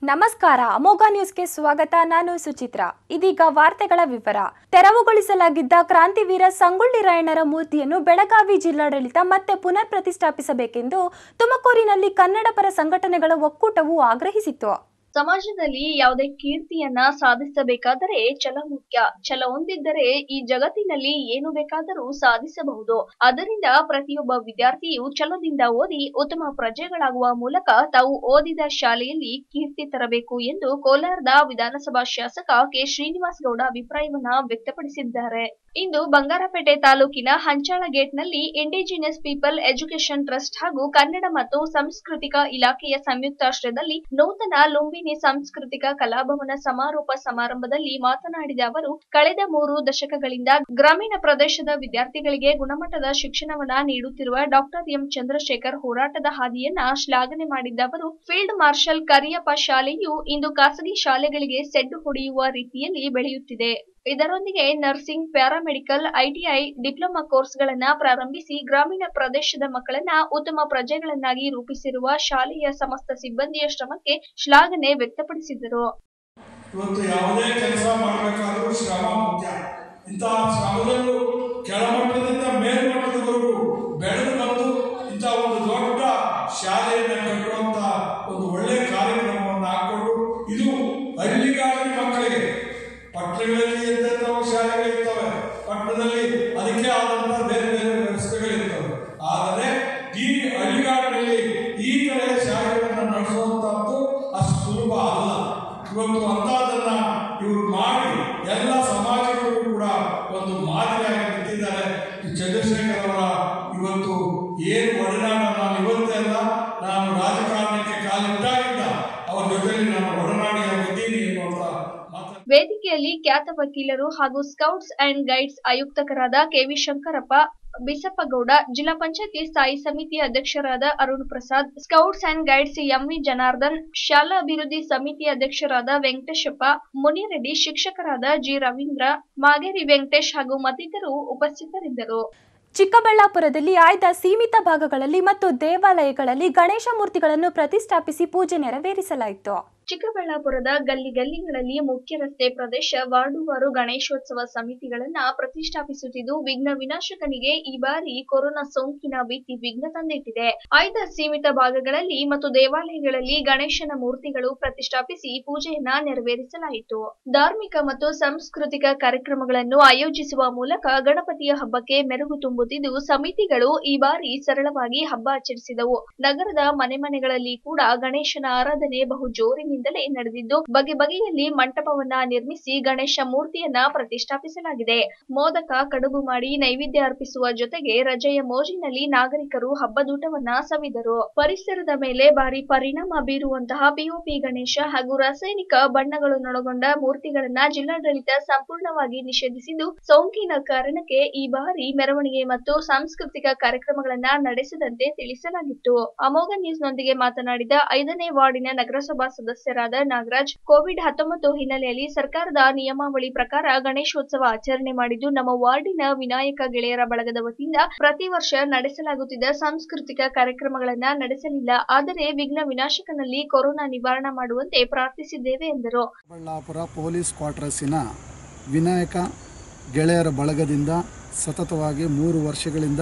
ನಮಸ್ಕಾರ ಅಮೋಘ ನ್ಯೂಸ್ಗೆ ಸ್ವಾಗತ ನಾನು ಸುಚಿತ್ರ ಇದೀಗ ವಾರ್ತೆಗಳ ವಿವರ ತೆರವುಗೊಳಿಸಲಾಗಿದ್ದ ಕ್ರಾಂತಿವೀರ ಸಂಗೊಳ್ಳಿ ರಾಯಣ್ಣರ ಮೂರ್ತಿಯನ್ನು ಬೆಳಗಾವಿ ಜಿಲ್ಲಾಡಳಿತ ಮತ್ತೆ ಪುನರ್ ಪ್ರತಿಷ್ಠಾಪಿಸಬೇಕೆಂದು ತುಮಕೂರಿನಲ್ಲಿ ಕನ್ನಡ ಪರ ಸಂಘಟನೆಗಳ ಒಕ್ಕೂಟವು ಆಗ್ರಹಿಸಿತು ಸಮಾಜದಲ್ಲಿ ಯಾವುದೇ ಕೀರ್ತಿಯನ್ನ ಸಾಧಿಸಬೇಕಾದರೆ ಛಲ ಮುಖ್ಯ ಛಲ ಹೊಂದಿದ್ದರೆ ಈ ಜಗತ್ತಿನಲ್ಲಿ ಏನು ಬೇಕಾದರೂ ಸಾಧಿಸಬಹುದು ಅದರಿಂದ ಪ್ರತಿಯೊಬ್ಬ ವಿದ್ಯಾರ್ಥಿಯು ಛಲದಿಂದ ಓದಿ ಉತ್ತಮ ಪ್ರಜೆಗಳಾಗುವ ಮೂಲಕ ತಾವು ಓದಿದ ಶಾಲೆಯಲ್ಲಿ ಕೀರ್ತಿ ತರಬೇಕು ಎಂದು ಕೋಲಾರದ ವಿಧಾನಸಭಾ ಶಾಸಕ ಕೆ ಶ್ರೀನಿವಾಸ್ ಗೌಡ ಅಭಿಪ್ರಾಯವನ್ನ ವ್ಯಕ್ತಪಡಿಸಿದ್ದಾರೆ ಇಂದು ಬಂಗಾರಪೇಟೆ ತಾಲೂಕಿನ ಹಂಚಾಳ ಗೇಟ್ನಲ್ಲಿ ಇಂಡಿಜಿನಿಯಸ್ ಪೀಪಲ್ ಎಜುಕೇಷನ್ ಟ್ರಸ್ಟ್ ಹಾಗೂ ಕನ್ನಡ ಮತ್ತು ಸಾಂಸ್ಕೃತಿಕ ಇಲಾಖೆಯ ಸಂಯುಕ್ತಾಶ್ರಯದಲ್ಲಿ ನೂತನ ಲುಂಬಿನಿ ಸಾಂಸ್ಕೃತಿಕ ಕಲಾಭವನ ಸಮಾರೋಪ ಸಮಾರಂಭದಲ್ಲಿ ಮಾತನಾಡಿದ ಅವರು ಕಳೆದ ಮೂರು ದಶಕಗಳಿಂದ ಗ್ರಾಮೀಣ ಪ್ರದೇಶದ ವಿದ್ಯಾರ್ಥಿಗಳಿಗೆ ಗುಣಮಟ್ಟದ ಶಿಕ್ಷಣವನ್ನ ನೀಡುತ್ತಿರುವ ಡಾಕ್ಟರ್ ಎಂ ಚಂದ್ರಶೇಖರ್ ಹೋರಾಟದ ಹಾದಿಯನ್ನ ಶ್ಲಾಘನೆ ಮಾಡಿದ್ದ ಅವರು ಫೀಲ್ಡ್ ಮಾರ್ಷಲ್ ಕರಿಯಪ್ಪ ಶಾಲೆಯು ಇಂದು ಖಾಸಗಿ ಶಾಲೆಗಳಿಗೆ ಸೆಡ್ಡು ಹೊಡೆಯುವ ರೀತಿಯಲ್ಲಿ ಬೆಳೆಯುತ್ತಿದೆ ಇದರೊಂದಿಗೆ ನರ್ಸಿಂಗ್ ಪ್ಯಾರಾಮೆಡಿಕಲ್ ಐಟಿಐ ಡಿಪ್ಲೊಮಾ ಕೋರ್ಸ್ಗಳನ್ನ ಪ್ರಾರಂಭಿಸಿ ಗ್ರಾಮೀಣ ಪ್ರದೇಶದ ಮಕ್ಕಳನ್ನ ಉತ್ತಮ ಪ್ರಜೆಗಳನ್ನಾಗಿ ರೂಪಿಸಿರುವ ಶಾಲೆಯ ಸಮಸ್ತ ಸಿಬ್ಬಂದಿಯ ಶ್ರಮಕ್ಕೆ ಶ್ಲಾಘನೆ ವ್ಯಕ್ತಪಡಿಸಿದರು ಇವತ್ತು ಯಾವುದೇ ಕೆಲಸ ಮಾಡಬೇಕಾದ್ರೂ ಶ್ರಮ ಮುಖ್ಯ ಇಂತಹ ಶ್ರಮದಲ್ಲೂ ಕೆಳಮಟ್ಟದಿಂದ ಮೇಲ್ಮಟ್ಟದವರೆಗೂ ಬೆಳೆದು ಬಂದು ಇಂಥ ಒಂದು ದೊಡ್ಡ ಶಾಲೆಯನ್ನು ಕಟ್ಟುವಂತ ಒಂದು ಒಳ್ಳೆ ಕಾರ್ಯಕ್ರಮವನ್ನು ಹಾಕೊಂಡು ಇದು ಹಳ್ಳಿಗಾಡಿನ ಮಕ್ಕಳಿಗೆ ಪಟ್ಟಣಗಳಲ್ಲಿ ಎಂತೆಂಥವು ಶಾಲೆಗಳಿರ್ತವೆ ಪಟ್ಟಣದಲ್ಲಿ ಅದಕ್ಕೆ ಆದಂಥ ಬೇರೆ ಬೇರೆ ವ್ಯವಸ್ಥೆಗಳಿರ್ತವೆ ಆದರೆ ಈ ಹಳ್ಳಿಗಾಡಿನಲ್ಲಿ ಈ ಕಡೆ ಶಾಲೆಗಳನ್ನು ನಡೆಸುವಂಥದ್ದು ಅಷ್ಟು ಸುಲಭ ಅಲ್ಲ ಇವತ್ತು ಅಂಥದ್ದನ್ನ ಇವರು ಮಾಡಿ ಎಲ್ಲ ಸಮಾಜಗಳಿಗೂ ಕೂಡ ಒಂದು ಮಾದರಿಯಾಗಿ ನಿಂತಿದ್ದಾರೆ ಈ ಚಂದ್ರಶೇಖರ್ ಅವರ ಇವತ್ತು ಏನು ಒಡನಾಟ ನಾನು ಇವತ್ತೇ ಅಲ್ಲ ನಾನು ರಾಜಕಾರಣಕ್ಕೆ ಕಾಲಿಟ್ಟಾಗಿದ್ದ ಅವರ ಜೊತೆಲಿ ನಾನು ಒಡನಾಡಿಯಾಗಿದ್ದೀನಿ ಎನ್ನುವಂಥ ಮಾತನ್ನು ವೇದಿಕೆಯಲ್ಲಿ ಖ್ಯಾತ ವಕೀಲರು ಹಾಗೂ ಸ್ಕೌಟ್ಸ್ ಅಂಡ್ ಗೈಡ್ಸ್ ಆಯುಕ್ತಕರಾದ ಕೆವಿ ಶಂಕರಪ್ಪ ಬಿಸಪ್ಪಗೌಡ ಜಿಲ್ಲಾ ಪಂಚಾಯತಿ ಸ್ಥಾಯಿ ಸಮಿತಿ ಅಧ್ಯಕ್ಷರಾದ Arun Prasad scouts and guides MV Janardhan ಶಾಲಾ ಅಭಿವೃದ್ಧಿ ಸಮಿತಿ ಅಧ್ಯಕ್ಷರಾದ ವೆಂಕಟೇಶಪ್ಪ ಮುನಿರೆಡ್ಡಿ ಶಿಕ್ಷಕರಾದ ಜಿ ರವೀಂದ್ರ ಮಾಗೇರಿ ವೆಂಕಟೇಶ್ ಹಾಗೂ ಮತ್ತಿತರರು ಉಪಸ್ಥಿತರಿದ್ದರು ಚಿಕ್ಕಬಳ್ಳಾಪುರದಲ್ಲಿ ಆಯ್ದ ಸೀಮಿತ ಭಾಗಗಳಲ್ಲಿ ಮತ್ತು ದೇವಾಲಯಗಳಲ್ಲಿ ಗಣೇಶ ಮೂರ್ತಿಗಳನ್ನು ಪ್ರತಿಷ್ಠಾಪಿಸಿ ಪೂಜೆ ನೆರವೇರಿಸಲಾಯಿತು ಚಿಕ್ಕಬಳ್ಳಾಪುರದ ಗಲ್ಲಿ ಗಲ್ಲಿಗಳಲ್ಲಿ ಮುಖ್ಯ ರಸ್ತೆ ಪ್ರದೇಶ ವಾರ್ಡುವಾರು ಗಣೇಶೋತ್ಸವ ಸಮಿತಿಗಳನ್ನ ಪ್ರತಿಷ್ಠಾಪಿಸುತ್ತಿದ್ದು ವಿಘ್ನ ವಿನಾಶಕನಿಗೆ ಈ ಬಾರಿ ಕೊರೋನಾ ಸೋಂಕಿನ ಭೀತಿ ವಿಘ್ನ ತಂದಿಟ್ಟಿದೆ ಆಯ್ದ ಸೀಮಿತ ಭಾಗಗಳಲ್ಲಿ ಮತ್ತು ದೇವಾಲಯಗಳಲ್ಲಿ ಗಣೇಶನ ಮೂರ್ತಿಗಳು ಪ್ರತಿಷ್ಠಾಪಿಸಿ ಪೂಜೆಯನ್ನ ನೆರವೇರಿಸಲಾಯಿತು ಧಾರ್ಮಿಕ ಮತ್ತು ಸಾಂಸ್ಕೃತಿಕ ಕಾರ್ಯಕ್ರಮಗಳನ್ನು ಆಯೋಜಿಸುವ ಮೂಲಕ ಗಣಪತಿಯ ಹಬ್ಬಕ್ಕೆ ಮೆರುಗು ತುಂಬುತ್ತಿದ್ದು ಸಮಿತಿಗಳು ಈ ಬಾರಿ ಸರಳವಾಗಿ ಹಬ್ಬ ಆಚರಿಸಿದವು ನಗರದ ಮನೆ ಮನೆಗಳಲ್ಲಿ ಕೂಡ ಗಣೇಶನ ಆರಾಧನೆ ಬಹು ಜೋರಿನಿಂದಲೇ ನಡೆದಿದ್ದು ಬಗೆ ಬಗೆಯಲ್ಲಿ ಮಂಟಪವನ್ನ ನಿರ್ಮಿಸಿ ಗಣೇಶ ಮೂರ್ತಿಯನ್ನ ಪ್ರತಿಷ್ಠಾಪಿಸಲಾಗಿದೆ ಮೋದಕ ಕಡುಬು ಮಾಡಿ ನೈವೇದ್ಯ ಅರ್ಪಿಸುವ ಜೊತೆಗೆ ರಜೆಯ ಮೋಜಿನಲ್ಲಿ ನಾಗರಿಕರು ಹಬ್ಬದೂಟವನ್ನ ಸವಿದರು ಪರಿಸರದ ಮೇಲೆ ಭಾರಿ ಪರಿಣಾಮ ಬೀರುವಂತಹ ಪಿಒಪಿ ಗಣೇಶ ಹಾಗೂ ರಾಸಾಯನಿಕ ಬಣ್ಣಗಳನ್ನೊಳಗೊಂಡ ಮೂರ್ತಿಗಳನ್ನ ಜಿಲ್ಲಾಡಳಿತ ಸಂಪೂರ್ಣವಾಗಿ ನಿಷೇಧಿಸಿದ್ದು ಸೋಂಕಿನ ಕಾರಣಕ್ಕೆ ಈ ಬಾರಿ ಮೆರವಣಿಗೆ ಮತ್ತು ಸಾಂಸ್ಕೃತಿಕ ಕಾರ್ಯಕ್ರಮಗಳನ್ನ ನಡೆಸದಂತೆ ತಿಳಿಸಲಾಗಿತ್ತು ಅಮೋಘ ನ್ಯೂಸ್ನೊಂದಿಗೆ ಮಾತನಾಡಿದ ಐದನೇ ವಾರ್ಡಿನ ನಗರಸಭಾ ಸದಸ್ಯರಾದ ನಾಗರಾಜ್ ಕೋವಿಡ್ ಹತ್ತೊಂಬತ್ತು ಹಿನ್ನೆಲೆಯಲ್ಲಿ ಸರ್ಕಾರದ ನಿಯಮಾವಳಿ ಪ್ರಕಾರ ಗಣೇಶೋತ್ಸವ ಆಚರಣೆ ಮಾಡಿದ್ದು ನಮ್ಮ ವಾರ್ಡಿನ ವಿನಾಯಕ ಗೆಳೆಯರ ಬಳಗದ ವತಿಯಿಂದ ಪ್ರತಿ ವರ್ಷ ನಡೆಸಲಾಗುತ್ತಿದ್ದ ಸಾಂಸ್ಕೃತಿಕ ಕಾರ್ಯಕ್ರಮಗಳನ್ನ ನಡೆಸಲಿಲ್ಲ ಆದರೆ ವಿಘ್ನ ವಿನಾಶಕನಲ್ಲಿ ಕೊರೋನಾ ನಿವಾರಣೆ ಮಾಡುವಂತೆ ಪ್ರಾರ್ಥಿಸಿದ್ದೇವೆ ಎಂದರು ಚಿಕ್ಕಬಳ್ಳಾಪುರ ಪೊಲೀಸ್ ಕ್ವಾರ್ಟರ್ಸಿನ ವಿನಾಯಕ ಗೆಳೆಯರ ಬಳಗದಿಂದ ಸತತವಾಗಿ ಮೂರು ವರ್ಷಗಳಿಂದ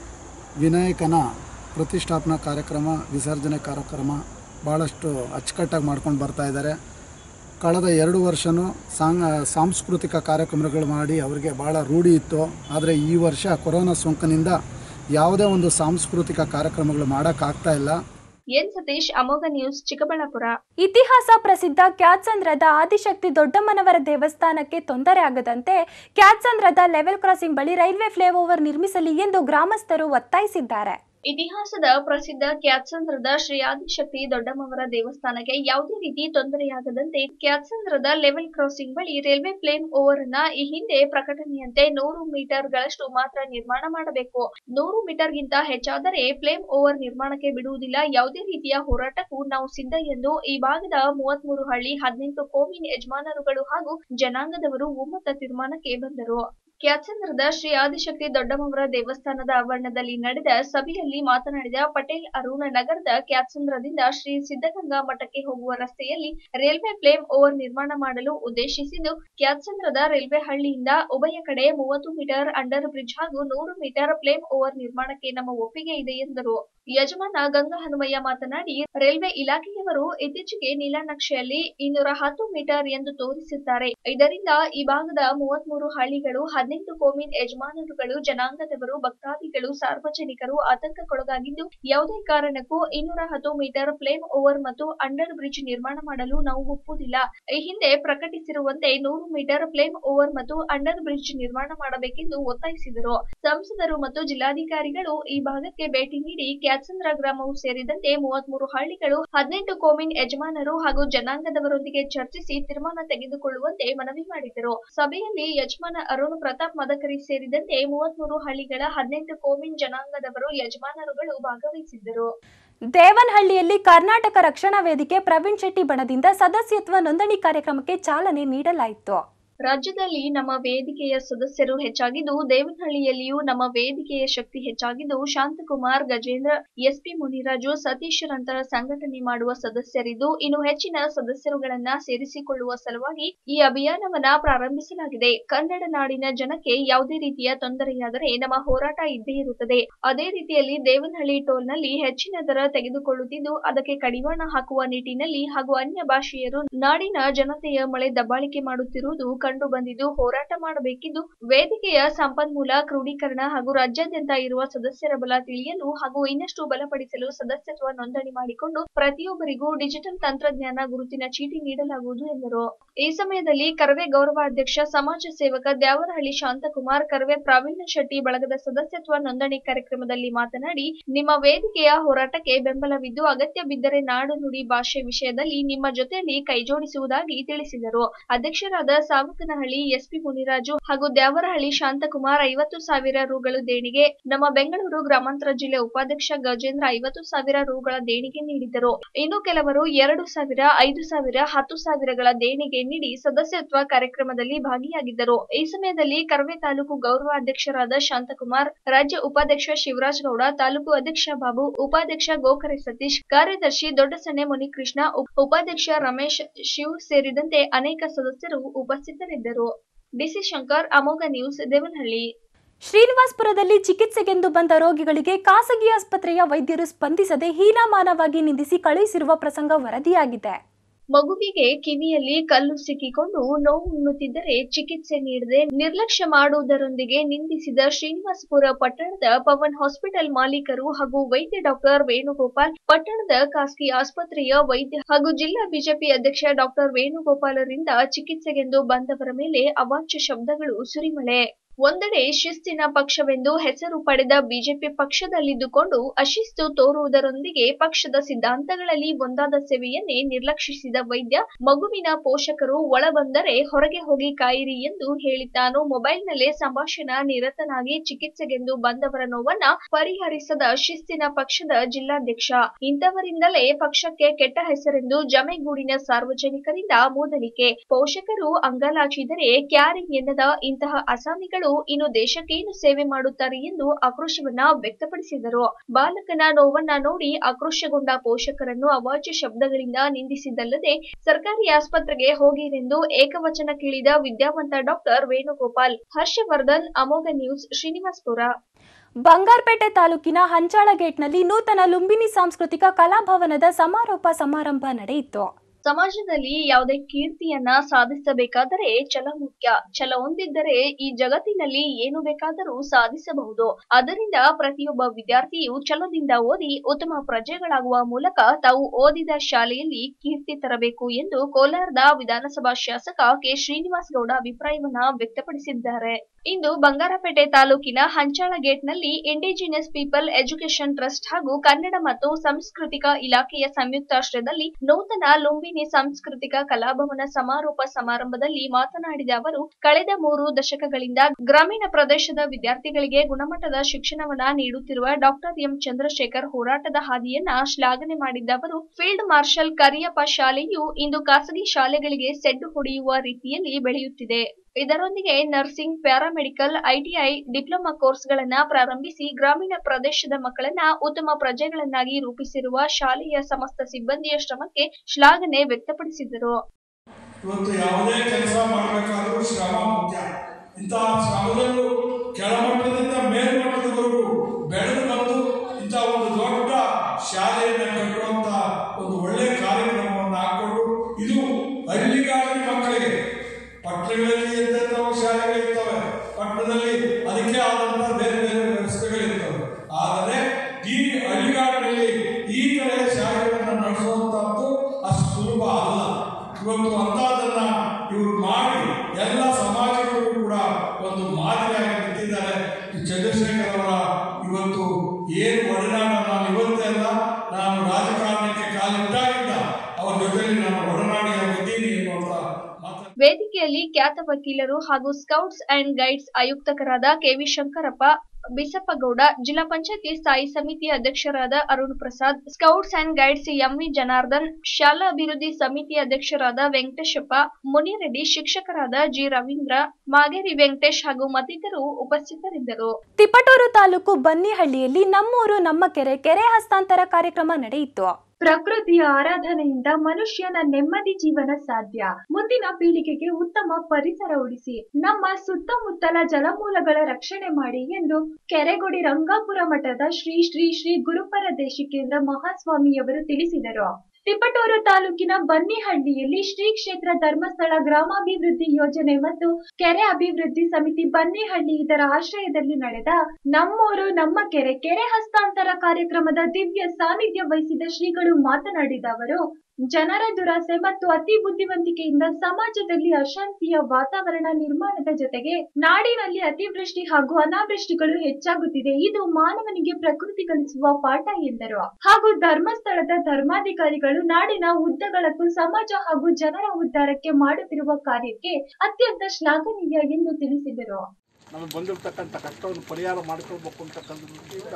ವಿನಾಯಕನ ಪ್ರತಿಷ್ಠಾಪನಾ ಕಾರ್ಯಕ್ರಮ ವಿಸರ್ಜನೆ ಕಾರ್ಯಕ್ರಮ ಭಾಳಷ್ಟು ಅಚ್ಚುಕಟ್ಟಾಗಿ ಮಾಡ್ಕೊಂಡು ಬರ್ತಾ ಇದ್ದಾರೆ ಕಳೆದ ಎರಡು ವರ್ಷವೂ ಸಾಂಗ್ ಸಾಂಸ್ಕೃತಿಕ ಕಾರ್ಯಕ್ರಮಗಳು ಮಾಡಿ ಅವರಿಗೆ ಭಾಳ ರೂಢಿ ಇತ್ತು ಆದರೆ ಈ ವರ್ಷ ಕೊರೋನಾ ಸೋಂಕಿನಿಂದ ಯಾವುದೇ ಒಂದು ಸಾಂಸ್ಕೃತಿಕ ಕಾರ್ಯಕ್ರಮಗಳು ಮಾಡೋಕ್ಕಾಗ್ತಾ ಇಲ್ಲ ಎನ್ ಸತೀಶ್ ಅಮೋಘ ನ್ಯೂಸ್ ಚಿಕ್ಕಬಳ್ಳಾಪುರ ಇತಿಹಾಸ ಪ್ರಸಿದ್ಧ ಕ್ಯಾತ್ಸಂದ್ರದ ಆದಿಶಕ್ತಿ ದೊಡ್ಡಮ್ಮನವರ ದೇವಸ್ಥಾನಕ್ಕೆ ತೊಂದರೆ ಆಗದಂತೆ ಕ್ಯಾತ್ಸಂದ್ರದ ಲೆವೆಲ್ ಕ್ರಾಸಿಂಗ್ ಬಳಿ ರೈಲ್ವೆ ಫ್ಲೈಓವರ್ ನಿರ್ಮಿಸಲಿ ಎಂದು ಗ್ರಾಮಸ್ಥರು ಒತ್ತಾಯಿಸಿದ್ದಾರೆ ಇತಿಹಾಸದ ಪ್ರಸಿದ್ಧ ಕ್ಯಾತ್ಸಂದ್ರದ ಶ್ರೀ ಆದಿಶಕ್ತಿ ದೊಡ್ಡಮ್ಮವರ ದೇವಸ್ಥಾನಕ್ಕೆ ಯಾವುದೇ ರೀತಿ ತೊಂದರೆಯಾಗದಂತೆ ಕ್ಯಾತ್ಸಂದ್ರದ ಲೆವೆಲ್ ಕ್ರಾಸಿಂಗ್ ಬಳಿ ರೈಲ್ವೆ ಪ್ಲೇನ್ ಓವರ್ ಅನ್ನ ಈ ಹಿಂದೆ ಪ್ರಕಟಣೆಯಂತೆ ನೂರು ಮೀಟರ್ ಗಳಷ್ಟು ಮಾತ್ರ ನಿರ್ಮಾಣ ಮಾಡಬೇಕು ನೂರು ಮೀಟರ್ ಗಿಂತ ಹೆಚ್ಚಾದರೆ ಫ್ಲೇಮ್ ಓವರ್ ನಿರ್ಮಾಣಕ್ಕೆ ಬಿಡುವುದಿಲ್ಲ ಯಾವುದೇ ರೀತಿಯ ಹೋರಾಟಕ್ಕೂ ನಾವು ಸಿದ್ಧ ಎಂದು ಈ ಭಾಗದ ಮೂವತ್ಮೂರು ಹಳ್ಳಿ ಹದಿನೆಂಟು ಕೋಮಿನ್ ಯಜಮಾನರುಗಳು ಹಾಗೂ ಜನಾಂಗದವರು ಒಮ್ಮತ ತೀರ್ಮಾನಕ್ಕೆ ಬಂದರು ಕ್ಯಾತ್ಸಂದ್ರದ ಶ್ರೀ ಆದಿಶಕ್ತಿ ದೊಡ್ಡಮ್ಮವರ ದೇವಸ್ಥಾನದ ಆವರಣದಲ್ಲಿ ನಡೆದ ಸಭೆಯಲ್ಲಿ ಮಾತನಾಡಿದ ಪಟೇಲ್ ಅರುಣ ನಗರದ ಕ್ಯಾತ್ಸಂದ್ರದಿಂದ ಶ್ರೀ ಸಿದ್ದಗಂಗಾ ಮಠಕ್ಕೆ ಹೋಗುವ ರಸ್ತೆಯಲ್ಲಿ ರೈಲ್ವೆ ಫ್ಲೇಮ್ ಓವರ್ ನಿರ್ಮಾಣ ಮಾಡಲು ಉದ್ದೇಶಿಸಿದ್ದು ಕ್ಯಾತ್ಸಂದ್ರದ ರೈಲ್ವೆ ಹಳ್ಳಿಯಿಂದ ಉಭಯ ಕಡೆ ಮೂವತ್ತು ಮೀಟರ್ ಅಂಡರ್ ಬ್ರಿಡ್ಜ್ ಹಾಗೂ ನೂರು ಮೀಟರ್ ಫ್ಲೇಮ್ ಓವರ್ ನಿರ್ಮಾಣಕ್ಕೆ ನಮ್ಮ ಒಪ್ಪಿಗೆ ಇದೆ ಎಂದರು ಯಜಮಾನ ಗಂಗಾ ಹನುಮಯ್ಯ ಮಾತನಾಡಿ ರೈಲ್ವೆ ಇಲಾಖೆಯವರು ಇತ್ತೀಚೆಗೆ ನೀಲನಕ್ಷೆಯಲ್ಲಿ ಇನ್ನೂರ ಹತ್ತು ಮೀಟರ್ ಎಂದು ತೋರಿಸುತ್ತಾರೆ ಇದರಿಂದ ಈ ಭಾಗದ ಮೂವತ್ಮೂರು ಹಳ್ಳಿಗಳು ಹದಿನೆಂಟು ಕೋಮಿನ್ ಯಜಮಾನರುಗಳು ಜನಾಂಗದವರು ಭಕ್ತಾದಿಗಳು ಸಾರ್ವಜನಿಕರು ಆತಂಕಕ್ಕೊಳಗಾಗಿದ್ದು ಯಾವುದೇ ಕಾರಣಕ್ಕೂ ಇನ್ನೂರ ಹತ್ತು ಮೀಟರ್ ಫ್ಲೇಮ್ ಓವರ್ ಮತ್ತು ಅಂಡರ್ ಬ್ರಿಡ್ಜ್ ನಿರ್ಮಾಣ ಮಾಡಲು ನಾವು ಒಪ್ಪುವುದಿಲ್ಲ ಈ ಹಿಂದೆ ಪ್ರಕಟಿಸಿರುವಂತೆ ನೂರು ಮೀಟರ್ ಫ್ಲೇಮ್ ಓವರ್ ಮತ್ತು ಅಂಡರ್ ಬ್ರಿಡ್ಜ್ ನಿರ್ಮಾಣ ಮಾಡಬೇಕೆಂದು ಒತ್ತಾಯಿಸಿದರು ಸಂಸದರು ಮತ್ತು ಜಿಲ್ಲಾಧಿಕಾರಿಗಳು ಈ ಭಾಗಕ್ಕೆ ಭೇಟಿ ನೀಡಿ ಕ್ಯಾತ್ಸಂದ್ರ ಗ್ರಾಮವು ಸೇರಿದಂತೆ ಮೂವತ್ಮೂರು ಹಳ್ಳಿಗಳು ಹದಿನೆಂಟು ಕೋಮಿನ್ ಯಜಮಾನರು ಹಾಗೂ ಜನಾಂಗದವರೊಂದಿಗೆ ಚರ್ಚಿಸಿ ತೀರ್ಮಾನ ತೆಗೆದುಕೊಳ್ಳುವಂತೆ ಮನವಿ ಮಾಡಿದರು ಸಭೆಯಲ್ಲಿ ಯಜಮಾನ ಅರುಣ್ ಪ್ರತಾಪ್ ಮದಕರಿ ಸೇರಿದಂತೆ ಮೂವತ್ಮೂರು ಹಳ್ಳಿಗಳ ಹದಿನೆಂಟು ಕೋಮಿನ್ ಜನಾಂಗದವರು ಯಜಮಾನರುಗಳು ಭಾಗವಹಿಸಿದ್ದರು ದೇವನಹಳ್ಳಿಯಲ್ಲಿ ಕರ್ನಾಟಕ ರಕ್ಷಣಾ ವೇದಿಕೆ ಪ್ರವೀಣ್ ಶೆಟ್ಟಿ ಬಣದಿಂದ ಸದಸ್ಯತ್ವ ನೋಂದಣಿ ಕಾರ್ಯಕ್ರಮಕ್ಕೆ ಚಾಲನೆ ನೀಡಲಾಯಿತು ರಾಜ್ಯದಲ್ಲಿ ನಮ್ಮ ವೇದಿಕೆಯ ಸದಸ್ಯರು ಹೆಚ್ಚಾಗಿದ್ದು ದೇವನಹಳ್ಳಿಯಲ್ಲಿಯೂ ನಮ್ಮ ವೇದಿಕೆಯ ಶಕ್ತಿ ಹೆಚ್ಚಾಗಿದ್ದು ಶಾಂತಕುಮಾರ್ ಗಜೇಂದ್ರ ಎಸ್ಪಿ ಮುನಿರಾಜು ಸತೀಶ್ರಂತರ ಸಂಘಟನೆ ಮಾಡುವ ಸದಸ್ಯರಿದ್ದು ಇನ್ನು ಹೆಚ್ಚಿನ ಸದಸ್ಯರುಗಳನ್ನ ಸೇರಿಸಿಕೊಳ್ಳುವ ಸಲುವಾಗಿ ಈ ಅಭಿಯಾನವನ್ನ ಪ್ರಾರಂಭಿಸಲಾಗಿದೆ ಕನ್ನಡ ನಾಡಿನ ಜನಕ್ಕೆ ಯಾವುದೇ ರೀತಿಯ ತೊಂದರೆಯಾದರೆ ನಮ್ಮ ಹೋರಾಟ ಇದ್ದೇ ಇರುತ್ತದೆ ಅದೇ ರೀತಿಯಲ್ಲಿ ದೇವನಹಳ್ಳಿ ಟೋಲ್ನಲ್ಲಿ ಹೆಚ್ಚಿನ ದರ ತೆಗೆದುಕೊಳ್ಳುತ್ತಿದ್ದು ಅದಕ್ಕೆ ಕಡಿವಾಣ ಹಾಕುವ ನಿಟ್ಟಿನಲ್ಲಿ ಹಾಗೂ ಅನ್ಯ ಭಾಷೆಯರು ನಾಡಿನ ಜನತೆಯ ಮಳೆ ದಬ್ಬಾಳಿಕೆ ಮಾಡುತ್ತಿರುವುದು ಕಂಡು ಬಂದಿದ್ದು ಹೋರಾಟ ಮಾಡಬೇಕಿದ್ದು ವೇದಿಕೆಯ ಸಂಪನ್ಮೂಲ ಕ್ರೋಢೀಕರಣ ಹಾಗೂ ರಾಜ್ಯಾದ್ಯಂತ ಇರುವ ಸದಸ್ಯರ ಬಲ ತಿಳಿಯಲು ಹಾಗೂ ಇನ್ನಷ್ಟು ಬಲಪಡಿಸಲು ಸದಸ್ಯತ್ವ ನೋಂದಣಿ ಮಾಡಿಕೊಂಡು ಪ್ರತಿಯೊಬ್ಬರಿಗೂ ಡಿಜಿಟಲ್ ತಂತ್ರಜ್ಞಾನ ಗುರುತಿನ ಚೀಟಿ ನೀಡಲಾಗುವುದು ಎಂದರು ಈ ಸಮಯದಲ್ಲಿ ಕರವೇ ಗೌರವಾಧ್ಯಕ್ಷ ಸಮಾಜ ಸೇವಕ ದ್ಯಾವರಹಳ್ಳಿ ಶಾಂತಕುಮಾರ್ ಕರವೇ ಪ್ರಾವೀಣ್ಯ ಶೆಟ್ಟಿ ಬಳಗದ ಸದಸ್ಯತ್ವ ನೋಂದಣಿ ಕಾರ್ಯಕ್ರಮದಲ್ಲಿ ಮಾತನಾಡಿ ನಿಮ್ಮ ವೇದಿಕೆಯ ಹೋರಾಟಕ್ಕೆ ಬೆಂಬಲವಿದ್ದು ಅಗತ್ಯ ಬಿದ್ದರೆ ನಾಡು ನುಡಿ ಭಾಷೆ ವಿಷಯದಲ್ಲಿ ನಿಮ್ಮ ಜೊತೆಯಲ್ಲಿ ಕೈಜೋಡಿಸುವುದಾಗಿ ತಿಳಿಸಿದರು ಅಧ್ಯಕ್ಷರಾದ ಸಾವಕನಹಳ್ಳಿ ಎಸ್ಪಿ ಮುನಿರಾಜು ಹಾಗೂ ದ್ಯಾವರಹಳ್ಳಿ ಶಾಂತಕುಮಾರ್ ಐವತ್ತು ಸಾವಿರ ರುಗಳು ದೇಣಿಗೆ ನಮ್ಮ ಬೆಂಗಳೂರು ಗ್ರಾಮಾಂತರ ಜಿಲ್ಲೆ ಉಪಾಧ್ಯಕ್ಷ ಗಜೇಂದ್ರ ಐವತ್ತು ಸಾವಿರ ರುಗಳ ದೇಣಿಗೆ ನೀಡಿದ್ದರು ಇನ್ನು ಕೆಲವರು ಎರಡು ಸಾವಿರ ಐದು ಸಾವಿರ ಹತ್ತು ಸಾವಿರಗಳ ದೇಣಿಗೆ ನೀಡಿ ಸದಸ್ಯತ್ವ ಕಾರ್ಯಕ್ರಮದಲ್ಲಿ ಭಾಗಿಯಾಗಿದ್ದರು ಈ ಸಮಯದಲ್ಲಿ ಕರವೇ ತಾಲೂಕು ಗೌರವಾಧ್ಯಕ್ಷರಾದ ಶಾಂತಕುಮಾರ್ ರಾಜ್ಯ ಉಪಾಧ್ಯಕ್ಷ ಶಿವರಾಜ್ ಗೌಡ ತಾಲೂಕು ಅಧ್ಯಕ್ಷ ಬಾಬು ಉಪಾಧ್ಯಕ್ಷ ಗೋಕರೆ ಸತೀಶ್ ಕಾರ್ಯದರ್ಶಿ ದೊಡ್ಡಸಣ್ಣೆ ಮುನಿಕೃಷ್ಣ ಉಪ- ಉಪಾಧ್ಯಕ್ಷ ರಮೇಶ್ ಶಿವ್ ಸೇರಿದಂತೆ ಅನೇಕ ಸದಸ್ಯರು ಉಪಸ್ಥಿತರಿದ್ದರು ಡಿಸಿ ಶಂಕರ್ ಅಮೋಘ ನ್ಯೂಸ್ ದೇವನಹಳ್ಳಿ ಶ್ರೀನಿವಾಸ್ಪುರದಲ್ಲಿ ಚಿಕಿತ್ಸೆಗೆಂದು ಬಂದ ರೋಗಿಗಳಿಗೆ ಖಾಸಗಿ ಆಸ್ಪತ್ರೆಯ ವೈದ್ಯರು ಸ್ಪಂದಿಸದೆ ಹೀನಾಮಾನವಾಗಿ ನಿಂದಿಸಿ ಕಳುಹಿಸಿರುವ ಪ್ರಸಂಗ ವರದಿಯಾಗಿದೆ ಮಗುವಿಗೆ ಕಿವಿಯಲ್ಲಿ ಕಲ್ಲು ಸಿಕ್ಕಿಕೊಂಡು ನೋವು ಉಣ್ಣುತ್ತಿದ್ದರೆ ಚಿಕಿತ್ಸೆ ನೀಡದೆ ನಿರ್ಲಕ್ಷ್ಯ ಮಾಡುವುದರೊಂದಿಗೆ ನಿಂದಿಸಿದ ಶ್ರೀನಿವಾಸಪುರ ಪಟ್ಟಣದ ಪವನ್ ಹಾಸ್ಪಿಟಲ್ ಮಾಲೀಕರು ಹಾಗೂ ವೈದ್ಯ ಡಾಕ್ಟರ್ ವೇಣುಗೋಪಾಲ್ ಪಟ್ಟಣದ ಖಾಸಗಿ ಆಸ್ಪತ್ರೆಯ ವೈದ್ಯ ಹಾಗೂ ಜಿಲ್ಲಾ ಬಿಜೆಪಿ ಅಧ್ಯಕ್ಷ ಡಾಕ್ಟರ್ ವೇಣುಗೋಪಾಲರಿಂದ ಚಿಕಿತ್ಸೆಗೆಂದು ಬಂದವರ ಮೇಲೆ ಅವಾಚ್ಯ ಶಬ್ದಗಳು ಸುರಿಮಳೆ ಒಂದೆಡೆ ಶಿಸ್ತಿನ ಪಕ್ಷವೆಂದು ಹೆಸರು ಪಡೆದ ಬಿಜೆಪಿ ಪಕ್ಷದಲ್ಲಿದ್ದುಕೊಂಡು ಅಶಿಸ್ತು ತೋರುವುದರೊಂದಿಗೆ ಪಕ್ಷದ ಸಿದ್ಧಾಂತಗಳಲ್ಲಿ ಒಂದಾದ ಸೇವೆಯನ್ನೇ ನಿರ್ಲಕ್ಷಿಸಿದ ವೈದ್ಯ ಮಗುವಿನ ಪೋಷಕರು ಒಳ ಬಂದರೆ ಹೊರಗೆ ಹೋಗಿ ಕಾಯಿರಿ ಎಂದು ಹೇಳಿ ತಾನು ಮೊಬೈಲ್ನಲ್ಲೇ ಸಂಭಾಷಣಾ ನಿರತನಾಗಿ ಚಿಕಿತ್ಸೆಗೆಂದು ಬಂದವರ ನೋವನ್ನ ಪರಿಹರಿಸದ ಶಿಸ್ತಿನ ಪಕ್ಷದ ಜಿಲ್ಲಾಧ್ಯಕ್ಷ ಇಂಥವರಿಂದಲೇ ಪಕ್ಷಕ್ಕೆ ಕೆಟ್ಟ ಹೆಸರೆಂದು ಜಮೆಗೂಡಿನ ಸಾರ್ವಜನಿಕರಿಂದ ಮೂದಲಿಕೆ ಪೋಷಕರು ಅಂಗಲಾಚಿದರೆ ಕ್ಯಾರಿಂಗ್ ಎನ್ನದ ಇಂತಹ ಅಸಾಮಿಗಳು ಇನ್ನು ದೇಶಕ್ಕೇನು ಸೇವೆ ಮಾಡುತ್ತಾರೆ ಎಂದು ಆಕ್ರೋಶವನ್ನ ವ್ಯಕ್ತಪಡಿಸಿದರು ಬಾಲಕನ ನೋವನ್ನ ನೋಡಿ ಆಕ್ರೋಶಗೊಂಡ ಪೋಷಕರನ್ನು ಅವಾಚ್ಯ ಶಬ್ದಗಳಿಂದ ನಿಂದಿಸಿದ್ದಲ್ಲದೆ ಸರ್ಕಾರಿ ಆಸ್ಪತ್ರೆಗೆ ಹೋಗಿರೆಂದು ಏಕವಚನ ಕೇಳಿದ ವಿದ್ಯಾವಂತ ಡಾಕ್ಟರ್ ವೇಣುಗೋಪಾಲ್ ಹರ್ಷವರ್ಧನ್ ಅಮೋಘ ನ್ಯೂಸ್ ಶ್ರೀನಿವಾಸ್ಪುರ ಬಂಗಾರಪೇಟೆ ತಾಲೂಕಿನ ಹಂಚಾಳ ಗೇಟ್ನಲ್ಲಿ ನೂತನ ಲುಂಬಿನಿ ಸಾಂಸ್ಕೃತಿಕ ಕಲಾಭವನದ ಸಮಾರೋಪ ಸಮಾರಂಭ ನಡೆಯಿತು ಸಮಾಜದಲ್ಲಿ ಯಾವುದೇ ಕೀರ್ತಿಯನ್ನ ಸಾಧಿಸಬೇಕಾದರೆ ಛಲ ಮುಖ್ಯ ಛಲ ಹೊಂದಿದ್ದರೆ ಈ ಜಗತ್ತಿನಲ್ಲಿ ಏನು ಬೇಕಾದರೂ ಸಾಧಿಸಬಹುದು ಅದರಿಂದ ಪ್ರತಿಯೊಬ್ಬ ವಿದ್ಯಾರ್ಥಿಯು ಛಲದಿಂದ ಓದಿ ಉತ್ತಮ ಪ್ರಜೆಗಳಾಗುವ ಮೂಲಕ ತಾವು ಓದಿದ ಶಾಲೆಯಲ್ಲಿ ಕೀರ್ತಿ ತರಬೇಕು ಎಂದು ಕೋಲಾರದ ವಿಧಾನಸಭಾ ಶಾಸಕ ಕೆ ಶ್ರೀನಿವಾಸ್ ಗೌಡ ಅಭಿಪ್ರಾಯವನ್ನ ವ್ಯಕ್ತಪಡಿಸಿದ್ದಾರೆ ಇಂದು ಬಂಗಾರಪೇಟೆ ತಾಲೂಕಿನ ಹಂಚಾಳ ಗೇಟ್ನಲ್ಲಿ ಇಂಡಿಜಿನಿಯಸ್ ಪೀಪಲ್ ಎಜುಕೇಷನ್ ಟ್ರಸ್ಟ್ ಹಾಗೂ ಕನ್ನಡ ಮತ್ತು ಸಾಂಸ್ಕೃತಿಕ ಇಲಾಖೆಯ ಸಂಯುಕ್ತಾಶ್ರಯದಲ್ಲಿ ನೂತನ ಲುಂಬಿನಿ ಸಾಂಸ್ಕೃತಿಕ ಕಲಾಭವನ ಸಮಾರೋಪ ಸಮಾರಂಭದಲ್ಲಿ ಮಾತನಾಡಿದ ಅವರು ಕಳೆದ ಮೂರು ದಶಕಗಳಿಂದ ಗ್ರಾಮೀಣ ಪ್ರದೇಶದ ವಿದ್ಯಾರ್ಥಿಗಳಿಗೆ ಗುಣಮಟ್ಟದ ಶಿಕ್ಷಣವನ್ನ ನೀಡುತ್ತಿರುವ ಡಾಕ್ಟರ್ ಎಂ ಚಂದ್ರಶೇಖರ್ ಹೋರಾಟದ ಹಾದಿಯನ್ನ ಶ್ಲಾಘನೆ ಮಾಡಿದ್ದ ಅವರು ಫೀಲ್ಡ್ ಮಾರ್ಷಲ್ ಕರಿಯಪ್ಪ ಶಾಲೆಯು ಇಂದು ಖಾಸಗಿ ಶಾಲೆಗಳಿಗೆ ಸೆಡ್ಡು ಹೊಡೆಯುವ ರೀತಿಯಲ್ಲಿ ಬೆಳೆಯುತ್ತಿದೆ ಇದರೊಂದಿಗೆ ನರ್ಸಿಂಗ್ ಪ್ಯಾರಾಮೆಡಿಕಲ್ ಐಟಿಐ ಡಿಪ್ಲೊಮಾ ಕೋರ್ಸ್ಗಳನ್ನ ಪ್ರಾರಂಭಿಸಿ ಗ್ರಾಮೀಣ ಪ್ರದೇಶದ ಮಕ್ಕಳನ್ನ ಉತ್ತಮ ಪ್ರಜೆಗಳನ್ನಾಗಿ ರೂಪಿಸಿರುವ ಶಾಲೆಯ ಸಮಸ್ತ ಸಿಬ್ಬಂದಿಯ ಶ್ರಮಕ್ಕೆ ಶ್ಲಾಘನೆ ವ್ಯಕ್ತಪಡಿಸಿದರು ಇವತ್ತು ಯಾವುದೇ ಕೆಲಸ ಮಾಡಬೇಕಾದ್ರೂ ಶ್ರಮ ಮುಖ್ಯ ಇಂತಹ ಶ್ರಮದಲ್ಲೂ ಕೆಳಮಟ್ಟದಿಂದ ಮೇಲ್ಮಟ್ಟದವರೆಗೂ ಬೆಳೆದು ಬಂದು ಇಂಥ ಒಂದು ದೊಡ್ಡ ಶಾಲೆಯನ್ನು ಕಟ್ಟುವಂತ ಒಂದು ಒಳ್ಳೆ ಕಾರ್ಯಕ್ರಮವನ್ನು ಹಾಕೊಂಡು ಇದು ಹಳ್ಳಿಗಾಡಿನ ಮಕ್ಕಳಿಗೆ ಪಟ್ಟಣಗಳಲ್ಲಿ ಎಂತೆಂಥವು ಶಾಲೆಗಳಿರ್ತವೆ ಪಟ್ಟಣದಲ್ಲಿ ಅದಕ್ಕೆ ಆದಂಥ ಬೇರೆ ಬೇರೆ ವ್ಯವಸ್ಥೆಗಳಿರ್ತವೆ ಆದರೆ ಈ ಹಳ್ಳಿಗಾಡಿನಲ್ಲಿ ಈ ಕಡೆ ಶಾಲೆಗಳನ್ನು ನಡೆಸುವಂಥದ್ದು ಅಷ್ಟು ಸುಲಭ ಅಲ್ಲ ಇವತ್ತು ಅಂಥದ್ದನ್ನ ಇವರು ಮಾಡಿ ಎಲ್ಲ ಸಮಾಜಗಳಿಗೂ ಕೂಡ ಒಂದು ಮಾದರಿಯಾಗಿ ನಿಂತಿದ್ದಾರೆ ಈ ಚಂದ್ರಶೇಖರ್ ಅವರ ಇವತ್ತು ಏನು ಒಡನಾಟ ನಾನು ಇವತ್ತೇ ಅಲ್ಲ ನಾನು ರಾಜಕಾರಣಕ್ಕೆ ಕಾಲಿಟ್ಟಾಗಿದ್ದ ಅವರ ಜೊತೆಲಿ ನಾನು ಒಡನಾಡಿಯಾಗಿದ್ದೀನಿ ಎನ್ನುವಂಥ ಮಾತನ್ನು ವೇದಿಕೆಯಲ್ಲಿ ಖ್ಯಾತ ವಕೀಲರು ಹಾಗೂ ಸ್ಕೌಟ್ಸ್ ಅಂಡ್ ಗೈಡ್ಸ್ ಆಯುಕ್ತಕರಾದ ಕೆವಿ ಶಂಕರಪ್ಪ ಬಿಸಪ್ಪಗೌಡ ಜಿಲ್ಲಾ ಪಂಚಾಯತಿ ಸ್ಥಾಯಿ ಸಮಿತಿ ಅಧ್ಯಕ್ಷರಾದ Arun Prasad scouts and guides MV Janardhan ಶಾಲಾ ಅಭಿವೃದ್ಧಿ ಸಮಿತಿ ಅಧ್ಯಕ್ಷರಾದ ವೆಂಕಟೇಶಪ್ಪ ಮುನಿರೆಡ್ಡಿ ಶಿಕ್ಷಕರಾದ ಜಿ ರವೀಂದ್ರ ಮಾಗೇರಿ ವೆಂಕಟೇಶ್ ಹಾಗೂ ಮತ್ತಿತರರು ಉಪಸ್ಥಿತರಿದ್ದರು ತಿಪಟೂರು ತಾಲೂಕು ಬನ್ನಿಹಳ್ಳಿಯಲ್ಲಿ ನಮ್ಮೂರು ನಮ್ಮ ಕೆರೆ ಕೆರೆ ಹಸ್ತಾಂತರ ಕಾರ್ಯಕ್ರಮ ನಡೆಯಿತು ಪ್ರಕೃತಿಯ ಆರಾಧನೆಯಿಂದ ಮನುಷ್ಯನ ನೆಮ್ಮದಿ ಜೀವನ ಸಾಧ್ಯ ಮುಂದಿನ ಪೀಳಿಗೆಗೆ ಉತ್ತಮ ಪರಿಸರ ಉಳಿಸಿ ನಮ್ಮ ಸುತ್ತಮುತ್ತಲ ಜಲಮೂಲಗಳ ರಕ್ಷಣೆ ಮಾಡಿ ಎಂದು ಕೆರೆಗೊಡಿ ರಂಗಾಪುರ ಮಠದ ಶ್ರೀ ಶ್ರೀ ಶ್ರೀ ಗುರುಪರ ದೇಶಿಕೇಂದ್ರ ಮಹಾಸ್ವಾಮಿಯವರು ತಿಳಿಸಿದರು ತಿಪಟೂರು ತಾಲೂಕಿನ ಬನ್ನಿಹಳ್ಳಿಯಲ್ಲಿ ಶ್ರೀ ಕ್ಷೇತ್ರ ಧರ್ಮಸ್ಥಳ ಗ್ರಾಮಾಭಿವೃದ್ಧಿ ಯೋಜನೆ ಮತ್ತು ಕೆರೆ ಅಭಿವೃದ್ಧಿ ಸಮಿತಿ ಬನ್ನಿಹಳ್ಳಿ ಇದರ ಆಶ್ರಯದಲ್ಲಿ ನಡೆದ ನಮ್ಮೂರು ನಮ್ಮ ಕೆರೆ ಕೆರೆ ಹಸ್ತಾಂತರ ಕಾರ್ಯಕ್ರಮದ ದಿವ್ಯ ಸಾನ್ನಿಧ್ಯ ವಹಿಸಿದ ಶ್ರೀಗಳು ಮಾತನಾಡಿದ ಅವರು ಜನರ ದುರಾಸೆ ಮತ್ತು ಅತಿ ಬುದ್ಧಿವಂತಿಕೆಯಿಂದ ಸಮಾಜದಲ್ಲಿ ಅಶಾಂತಿಯ ವಾತಾವರಣ ನಿರ್ಮಾಣದ ಜೊತೆಗೆ ನಾಡಿನಲ್ಲಿ ಅತಿವೃಷ್ಟಿ ಹಾಗೂ ಅನಾವೃಷ್ಟಿಗಳು ಹೆಚ್ಚಾಗುತ್ತಿದೆ ಇದು ಮಾನವನಿಗೆ ಪ್ರಕೃತಿ ಕಲಿಸುವ ಪಾಠ ಎಂದರು ಹಾಗೂ ಧರ್ಮಸ್ಥಳದ ಧರ್ಮಾಧಿಕಾರಿಗಳು ನಾಡಿನ ಉದ್ದಗಲಕ್ಕೂ ಸಮಾಜ ಹಾಗೂ ಜನರ ಉದ್ಧಾರಕ್ಕೆ ಮಾಡುತ್ತಿರುವ ಕಾರ್ಯಕ್ಕೆ ಅತ್ಯಂತ ಶ್ಲಾಘನೀಯ ಎಂದು ತಿಳಿಸಿದರು ನಮಗೆ ಬಂದಿರತಕ್ಕಂಥ ಕಷ್ಟವನ್ನು ಪರಿಹಾರ ಮಾಡಿಕೊಳ್ಬೇಕು ಅಂತಕ್ಕಂಥ ದೃಷ್ಟಿಯಿಂದ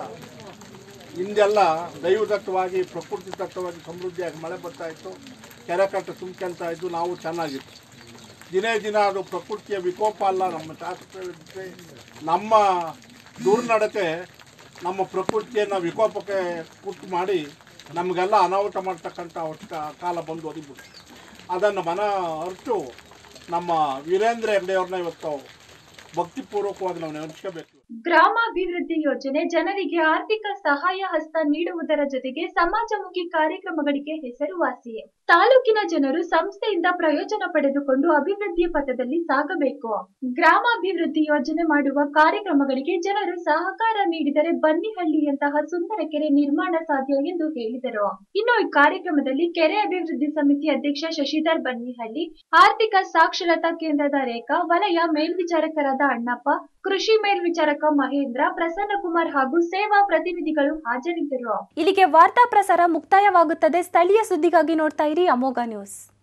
ಹಿಂದೆಲ್ಲ ದೈವದತ್ತವಾಗಿ ಪ್ರಕೃತಿ ದತ್ತವಾಗಿ ಸಮೃದ್ಧಿಯಾಗಿ ಮಳೆ ಬರ್ತಾ ಇತ್ತು ಕೆರೆ ಕಟ್ಟೆ ತುಂಬ್ಕೊಂತ ಇದ್ದು ನಾವು ಚೆನ್ನಾಗಿತ್ತು ದಿನೇ ದಿನ ಅದು ಪ್ರಕೃತಿಯ ವಿಕೋಪ ಅಲ್ಲ ನಮ್ಮ ಶಾಸ್ತ್ರ ನಮ್ಮ ದುರ್ನಡತೆ ನಮ್ಮ ಪ್ರಕೃತಿಯನ್ನು ವಿಕೋಪಕ್ಕೆ ಕುಟ್ಟು ಮಾಡಿ ನಮಗೆಲ್ಲ ಅನಾಹುತ ಮಾಡ್ತಕ್ಕಂಥ ಅವಶ್ಯ ಕಾಲ ಬಂದು ಒದಗಿಬಿಟ್ಟು ಅದನ್ನು ಮನ ಅರಿತು ನಮ್ಮ ವೀರೇಂದ್ರ ಹೆಗ್ಡೆಯವ್ರನ್ನ ಇವತ್ತು ಭಕ್ತಿಪೂರ್ವಕವಾಗಿ ನಾವು ನೆನೆಸ್ಕೋಬೇಕು ಗ್ರಾಮಾಭಿವೃದ್ಧಿ ಯೋಜನೆ ಜನರಿಗೆ ಆರ್ಥಿಕ ಸಹಾಯ ಹಸ್ತ ನೀಡುವುದರ ಜೊತೆಗೆ ಸಮಾಜಮುಖಿ ಕಾರ್ಯಕ್ರಮಗಳಿಗೆ ಹೆಸರುವಾಸಿ ತಾಲೂಕಿನ ಜನರು ಸಂಸ್ಥೆಯಿಂದ ಪ್ರಯೋಜನ ಪಡೆದುಕೊಂಡು ಅಭಿವೃದ್ಧಿಯ ಪಥದಲ್ಲಿ ಸಾಗಬೇಕು ಗ್ರಾಮಾಭಿವೃದ್ಧಿ ಯೋಜನೆ ಮಾಡುವ ಕಾರ್ಯಕ್ರಮಗಳಿಗೆ ಜನರು ಸಹಕಾರ ನೀಡಿದರೆ ಬನ್ನಿಹಳ್ಳಿಯಂತಹ ಸುಂದರ ಕೆರೆ ನಿರ್ಮಾಣ ಸಾಧ್ಯ ಎಂದು ಹೇಳಿದರು ಇನ್ನು ಈ ಕಾರ್ಯಕ್ರಮದಲ್ಲಿ ಕೆರೆ ಅಭಿವೃದ್ಧಿ ಸಮಿತಿ ಅಧ್ಯಕ್ಷ ಶಶಿಧರ್ ಬನ್ನಿಹಳ್ಳಿ ಆರ್ಥಿಕ ಸಾಕ್ಷರತಾ ಕೇಂದ್ರದ ರೇಖಾ ವಲಯ ಮೇಲ್ವಿಚಾರಕರಾದ ಅಣ್ಣಪ್ಪ ಕೃಷಿ ಮೇಲ್ವಿಚಾರಕ ಮಹೇಂದ್ರ ಪ್ರಸನ್ನಕುಮಾರ್ ಹಾಗೂ ಸೇವಾ ಪ್ರತಿನಿಧಿಗಳು ಹಾಜರಿದ್ದರು ಇಲ್ಲಿಗೆ ವಾರ್ತಾ ಪ್ರಸಾರ ಮುಕ್ತಾಯವಾಗುತ್ತದೆ ಸ್ಥಳೀಯ ಸುದ್ದಿಗಾಗಿ ನೋಡ್ತಾ ಇರಿ ಅಮೋಘ ನ್ಯೂಸ್